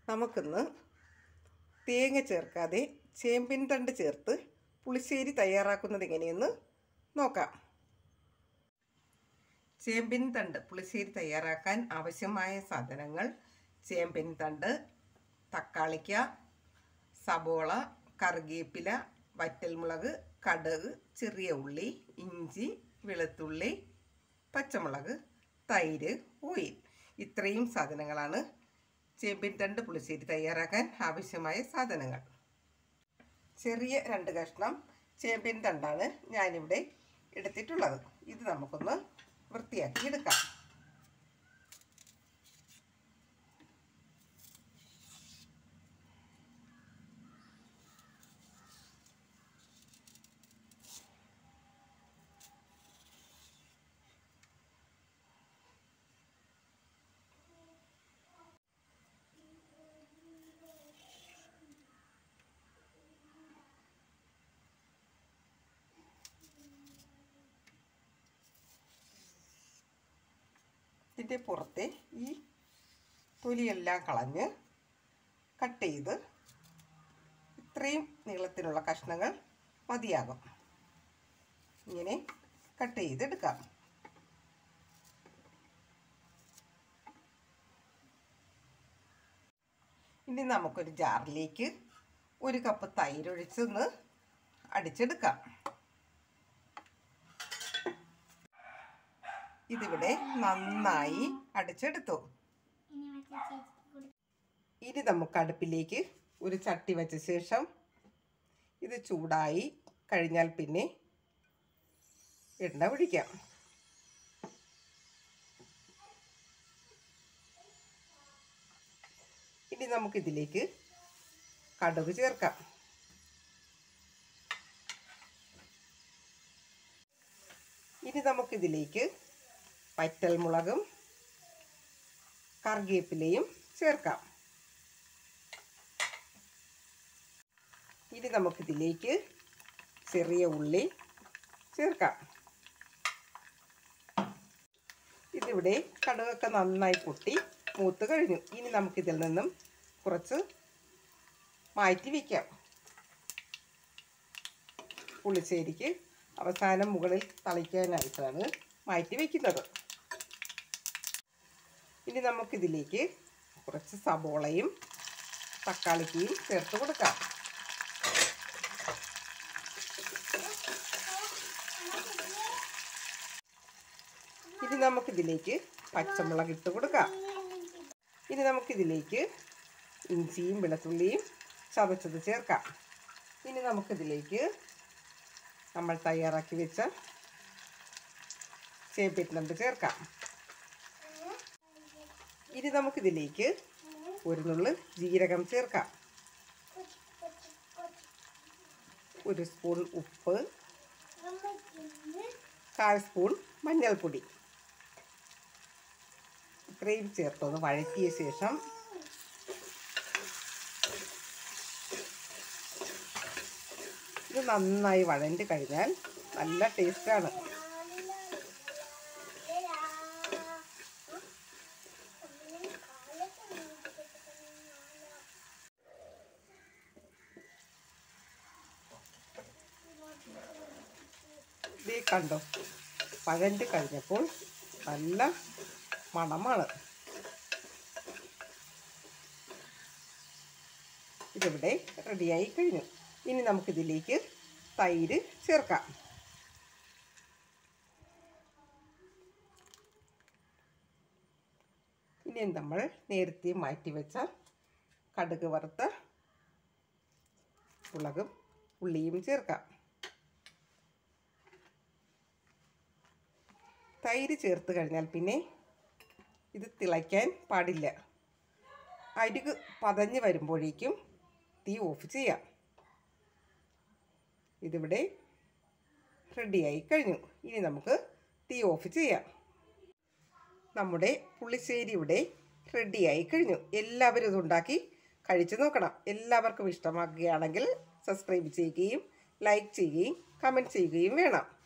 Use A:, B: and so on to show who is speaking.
A: നമുക്കിന്ന് തേങ്ങ ചേർക്കാതെ ചേമ്പിൻ തണ്ട് ചേർത്ത് പുളിശ്ശേരി തയ്യാറാക്കുന്നത് എങ്ങനെയെന്ന് നോക്കാം ചേമ്പിൻ തണ്ട് പുളിശ്ശേരി തയ്യാറാക്കാൻ ആവശ്യമായ സാധനങ്ങൾ ചേമ്പിൻ തണ്ട് തക്കാളിക്ക സബോള കറിവേപ്പില വറ്റൽമുളക് കടുക് ചെറിയ ഉള്ളി ഇഞ്ചി വെളുത്തുള്ളി പച്ചമുളക് തൈര് ഓയിൽ ഇത്രയും സാധനങ്ങളാണ് ചേമ്പിൻ തണ്ട് പുളിശ്ശേരി തയ്യാറാക്കാൻ ആവശ്യമായ സാധനങ്ങൾ ചെറിയ രണ്ട് കഷ്ണം ചേമ്പിൻ തണ്ടാണ് ഞാനിവിടെ എടുത്തിട്ടുള്ളത് ഇത് നമുക്കൊന്ന് വൃത്തിയാക്കി എടുക്കാം ഇതിൻ്റെ പുറത്തെ ഈ തൊലിയെല്ലാം കളഞ്ഞ് കട്ട് ചെയ്ത് ഇത്രയും നീളത്തിലുള്ള കഷ്ണങ്ങൾ മതിയാകും ഇങ്ങനെ കട്ട് ചെയ്തെടുക്കാം ഇനി നമുക്കൊരു ജാറിലേക്ക് ഒരു കപ്പ് തൈരൊഴിച്ചൊന്ന് അടിച്ചെടുക്കാം ഇതിവിടെ നന്നായി അടിച്ചെടുത്തു ഇനി നമുക്ക് അടുപ്പിലേക്ക് ഒരു ചട്ടി വെച്ച ശേഷം ഇത് ചൂടായി കഴിഞ്ഞാൽ പിന്നെ എണ്ണ ഒഴിക്കാം ഇനി നമുക്കിതിലേക്ക് കടുക് ചേർക്കാം ഇനി നമുക്കിതിലേക്ക് വറ്റൽമുളകും കറിവേപ്പിലയും ചേർക്കാം ഇനി നമുക്കിതിലേക്ക് ചെറിയ ഉള്ളി ചേർക്കാം ഇതിവിടെ കടുകൊക്കെ നന്നായി പൊട്ടി മൂത്ത് കഴിഞ്ഞു ഇനി നമുക്കിതിൽ നിന്നും കുറച്ച് മാറ്റി വയ്ക്കാം പുളിശ്ശേരിക്ക് അവസാനം മുകളിൽ തളിക്കാനായിട്ടാണ് മാറ്റി വയ്ക്കുന്നത് ഇനി നമുക്കിതിലേക്ക് കുറച്ച് സബോളയും തക്കാളിക്കയും ചേർത്ത് കൊടുക്കാം ഇനി നമുക്കിതിലേക്ക് പച്ചമുളക് ഇട്ട് കൊടുക്കാം ഇനി നമുക്കിതിലേക്ക് ഇഞ്ചിയും വെളുത്തുള്ളിയും ചതച്ചത് ചേർക്കാം ഇനി നമുക്കിതിലേക്ക് നമ്മൾ തയ്യാറാക്കി വെച്ച ചേപ്പിട്ടുണ്ട് ചേർക്കാം ഇനി നമുക്കിതിലേക്ക് ഒരു നുള്ളു ജീരകം ചേർക്കാം ഒരു സ്പൂൺ ഉപ്പ് കാൽ സ്പൂൺ മഞ്ഞൾപ്പൊടി ഇത്രയും ചേർത്തൊന്ന് വഴറ്റിയ ശേഷം ഇത് നന്നായി വഴണ്ട് കഴിഞ്ഞാൽ നല്ല ടേസ്റ്റാണ് ഇതേ കണ്ടോ പഴണ്ട് കഴിഞ്ഞപ്പോൾ നല്ല മണമാണ് ഇതിവിടെ റെഡിയായി കഴിഞ്ഞു ഇനി നമുക്കിതിലേക്ക് തൈര് ചേർക്കാം ഇനി നമ്മൾ നേരത്തെ മാറ്റി വെച്ച കടുക് വറുത്ത മുളകും ഉള്ളിയും ചേർക്കാം തൈര് ചേർത്ത് കഴിഞ്ഞാൽ പിന്നെ ഇത് തിളയ്ക്കാൻ പാടില്ല അരുക് പതഞ്ഞ് വരുമ്പോഴേക്കും തീ ഓഫ് ചെയ്യാം ഇതിവിടെ റെഡിയായി കഴിഞ്ഞു ഇനി നമുക്ക് തീ ഓഫ് ചെയ്യാം നമ്മുടെ പുളിശ്ശേരി ഇവിടെ റെഡിയായി കഴിഞ്ഞു എല്ലാവരും ഇതുണ്ടാക്കി കഴിച്ചു നോക്കണം എല്ലാവർക്കും ഇഷ്ടമാക്കുകയാണെങ്കിൽ സബ്സ്ക്രൈബ് ചെയ്യുകയും ലൈക്ക് ചെയ്യുകയും കമൻറ്റ് ചെയ്യുകയും വേണം